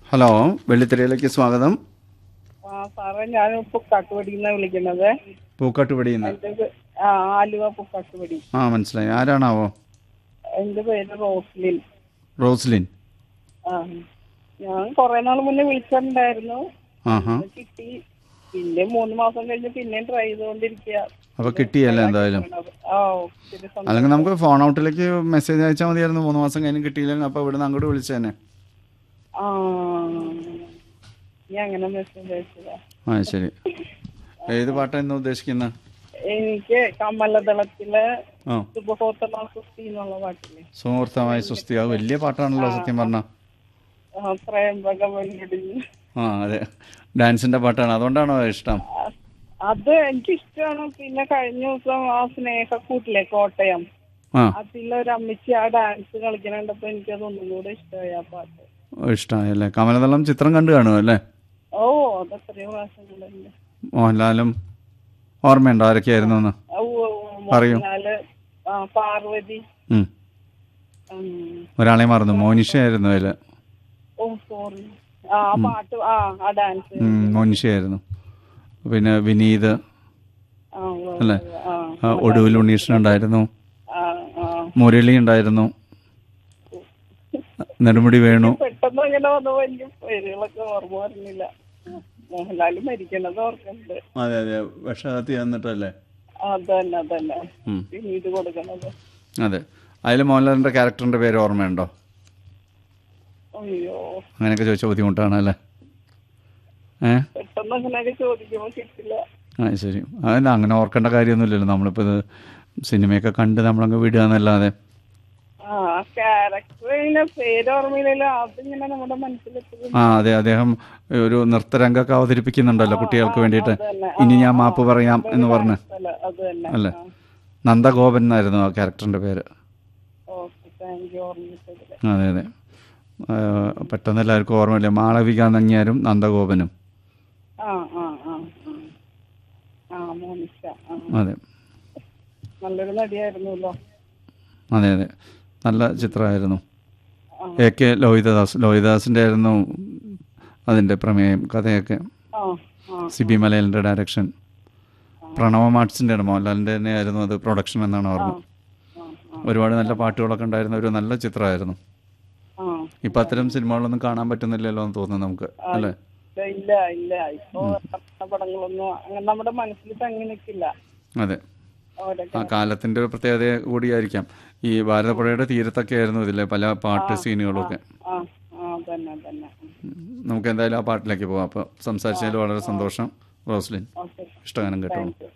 Hello വെള്ളിത്തിരയിലേക്ക് സ്വാഗതം ആ സാറേ ഞാൻ പുക്കാട്ടുപടി നിന്നാണ് വിളിക്കുന്നത് പൂക്കാട്ടുപടിയിൽ നിന്ന് എൻ്റെ പേ- ആ ആലുവ പുക്കാട്ടുപടി ആ മനസ്സിലായി ആരാണാവോ എൻ്റെ പേര് റോസ്ലിൻ റോസ്ലിൻ ആ ഞാൻ കുറെ നാൾ മുന്നേ വിളിച്ചിട്ടുണ്ടായിരുന്നു ആഹാ അത് കിട്ടി പിന്നെ മൂന്ന് മാസം കഴിഞ്ഞ് പിന്നെയും ട്രൈ ചെയ്തുകൊണ്ടിരിക്കുക അപ്പോൾ കിട്ടിയല്ലേ എന്തായാലും ആ ഒത്തിരി സന്തോഷം. അല്ലെങ്കിൽ നമുക്ക് ഫോൺ ഔട്ടിലേക്ക് മെസ്സേജ് അയച്ചാൽ മതിയായിരുന്നു മൂന്ന് മാസം കഴിഞ്ഞ് കിട്ടിയില്ലെങ്കിൽ അപ്പോൾ ഇവിടുന്ന് അങ്ങോട്ട് വിളിച്ചേനെ ആ ഞാൻ അങ്ങനെ മെസ്സേജ് അയച്ചതാ ആ ശരി ഏത് പാട്ടാണ് ഇന്ന് ഉദ്ദേശിക്കുന്നത് എനിക്ക് കമലദളത്തിലെ ആ സുബഹോത്തമ സുസ്തി എന്നുള്ള പാട്ടില്ലേ സുഹൃത്തമായ സുസ്തി അത് വലിയ പാട്ടാണല്ലോ സത്യം പറഞ്ഞാൽ ആ ത്രയംബക വെല്ലുടിഞ്ഞ് ആ അതെ ഡാൻസിൻ്റെ പാട്ടാണ് അതുകൊണ്ടാണോ ഇഷ്ടം അത് എനിക്ക് ഇഷ്ടമാണ് പിന്നെ കഴിഞ്ഞ ദിവസം ആ സ്നേഹക്കൂട്ടിലെ കോട്ടയം ആ അതിലൊരു അമ്മച്ചി ആ ഡാൻസ് കളിക്കണണ്ടപ്പോ എനിക്കത് ഒന്നും കൂടെ ഇഷ്ടമായി ആ പാട്ട് ഇഷ്ടമായല്ലേ കമലതളം ചിത്രം കണ്ടു കാണും അല്ലേ ഓ അത് എത്രയോ പ്രാവശ്യങ്ങളുണ്ട് മോഹൻലാലും ഓർമ്മയുണ്ടോ ആരൊക്കെയായിരുന്നു എന്ന് ഔ, ഔ, പറയൂ. മോഹൻലാല് ആ പാർവതി ഉം. ഉം. ഒരാളെ മറന്നു മോനിഷയായിരുന്നു അതിൽ ഓ സോറി ആ ആ പാട്ട് ആ ആ ഡാൻസ് മോനിഷയായിരുന്നു പിന്നെ വിനീത് ആ ഉവ്വ് അല്ലേ? ഉവ്വ്. ആ ആ, ഒടുവിൽ ഉണ്ണീഷൻ ഉണ്ടായിരുന്നു ആ ആ മുരളി ഉണ്ടായിരുന്നു നെടുമുടി വേണു പെട്ടെന്ന് അങ്ങനെ വന്നപ്പോ എനിക്ക് പേരുകളൊക്കെ ഓർമ്മ വരുന്നില്ല മോഹൻലാല് മരിക്കണത് ഓർക്കുന്നുണ്ട് അതെ അതെ വിഷകത്തി തന്നിട്ടല്ലേ അതന്നെ അതന്നെ ഉം. പിന്നെ ഇത് കൊടുക്കണത് അതെ അതിൽ മോഹൻലാലിൻ്റെ ക്യാരക്ടറിൻ്റെ പേര് ഓർമ്മയുണ്ടോ അയ്യോ അങ്ങനെയൊക്കെ ചോദിച്ച ബുദ്ധിമുട്ടാണ് അല്ലേ ഏ പെട്ടെന്ന് അങ്ങനെയൊക്കെ ചോദിക്കുമ്പോ കിട്ടില്ല ആ ശരി അതല്ല അങ്ങനെ ഓർക്കേണ്ട കാര്യമൊന്നുമില്ലല്ലോ നമ്മളിപ്പോൾ ഇത് സിനിമയൊക്കെ കണ്ട് നമ്മളങ്ങ് വിടുക എന്നല്ലാതെ ആ ക്യാരക്ടറിന്റെ പേര് ഓർമ്മയില്ലല്ലോ അതിങ്ങനെ നമ്മുടെ മനസ്സിലെത്തും ആ അതെ അദ്ദേഹം ഒരു നൃത്തരംഗമൊക്കെ അവതരിപ്പിക്കുന്നുണ്ടല്ലോ കുട്ടികൾക്ക് വേണ്ടിയിട്ട് അതന്നെ. ഇനി ഞാൻ മാപ്പ് പറയാം എന്ന് പറഞ്ഞ് അല്ല അത് തന്നെ അല്ലേ നന്ദഗോപൻ എന്നായിരുന്നു ആ ക്യാരക്ടറിൻ്റെ പേര് ഓക്കെ താങ്ക് യു ഓർമ്മിച്ചതില് അതെ അതെ ആ, പെട്ടെന്ന് എല്ലാവർക്കും ഓർമ്മയില്ല മാളവിക നങ്ങിയാരും നന്ദഗോപനും ആ ആ ആ ആ. ആ മോനിഷ ആ അതെ നല്ലൊരു നടിയായിരുന്നല്ലോ അതെ അതെ നല്ല ചിത്രമായിരുന്നു എ കെ ലോഹിതദാസ് ലോഹിതദാസിൻ്റെ ആയിരുന്നു അതിൻ്റെ പ്രമേയം കഥയൊക്കെ ആ ആ സിബി മലയാലിൻ്റെ ഡയറക്ഷൻ പ്രണവം ആർട്സിൻ്റെ ആണ് മോഹൻലാലിൻ്റെ തന്നെ ആയിരുന്നു അത് പ്രൊഡക്ഷൻ എന്നാണ് ഓർമ്മ ആ ആ ഒരുപാട് നല്ല പാട്ടുകളൊക്കെ ഉണ്ടായിരുന്ന ഒരു നല്ല ചിത്രമായിരുന്നു ആ ഇപ്പം അത്തരം സിനിമകളൊന്നും കാണാൻ പറ്റുന്നില്ലല്ലോ എന്ന് തോന്നുന്നു നമുക്ക് അല്ലേ ഇല്ല ഇല്ല ഇപ്പൊ ഇറങ്ങുന്ന പടങ്ങളൊന്നും അങ്ങനെ നമ്മുടെ മനസ്സിൽ തങ്ങി നിൽക്കില്ല അതെ ഓരോ ആ കാലത്തിൻ്റെ ഒരു പ്രത്യേകത കൂടിയായിരിക്കാം ഈ ഭാരതപ്പുഴയുടെ തീരത്തൊക്കെ ആയിരുന്നു ഇതിലെ പല പാട്ട് സീനുകളൊക്കെ ആ ആ തന്നെ തന്നെ ഉം. നമുക്ക് എന്തായാലും ആ പാട്ടിലേക്ക് പോവാം അപ്പോൾ സംസാരിച്ചതിൽ വളരെ സന്തോഷം റോസ്ലിൻ ഓക്കെ ഇഷ്ടഗാനം കേട്ടോ താങ്ക് യു